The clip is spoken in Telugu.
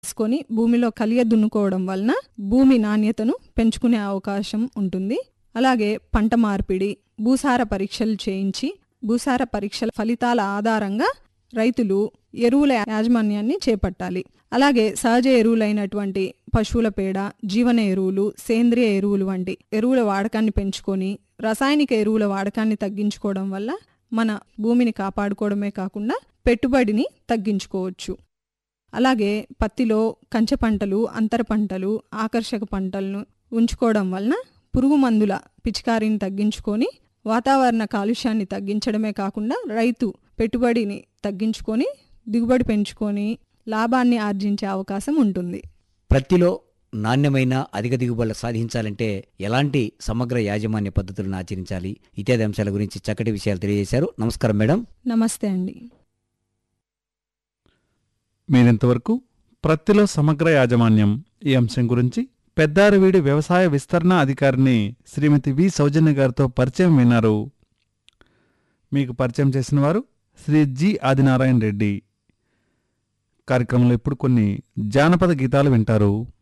తీసుకొని భూమిలో కలియ దున్నుకోవడం వలన భూమి నాణ్యతను పెంచుకునే అవకాశం ఉంటుంది అలాగే పంట మార్పిడి భూసార పరీక్షలు చేయించి భూసార పరీక్షల ఫలితాల ఆధారంగా రైతులు ఎరువుల యాజమాన్యాన్ని చేపట్టాలి అలాగే సహజ ఎరువులైనటువంటి పశువుల పేడ జీవన ఎరువులు సేంద్రియ ఎరువులు వంటి ఎరువుల వాడకాన్ని పెంచుకొని రసాయనిక ఎరువుల వాడకాన్ని తగ్గించుకోవడం వల్ల మన భూమిని కాపాడుకోవడమే కాకుండా పెట్టుబడిని తగ్గించుకోవచ్చు అలాగే పత్తిలో కంచె పంటలు అంతర పంటలు ఆకర్షక పంటలను ఉంచుకోవడం వలన పురుగు మందుల పిచికారీని తగ్గించుకొని వాతావరణ కాలుష్యాన్ని తగ్గించడమే కాకుండా రైతు పెట్టుబడిని తగ్గించుకొని దిగుబడి పెంచుకొని లాభాన్ని ఆర్జించే అవకాశం ఉంటుంది ప్రత్తిలో నాణ్యమైన అధిక దిగుబడులు సాధించాలంటే ఎలాంటి సమగ్ర యాజమాన్య పద్ధతులను ఆచరించాలి ఇత్యాది అంశాల గురించి చక్కటి విషయాలు తెలియజేశారు నమస్కారం మేడం నమస్తే అండి మీరింతవరకు ప్రత్తిలో సమగ్ర యాజమాన్యం ఈ అంశం గురించి పెద్దారవీడి వ్యవసాయ విస్తరణ అధికారిని శ్రీమతి వి సౌజన్య గారితో పరిచయం విన్నారు మీకు పరిచయం చేసిన వారు శ్రీ జి ఆదినారాయణ రెడ్డి కార్యక్రమంలో ఇప్పుడు కొన్ని జానపద గీతాలు వింటారు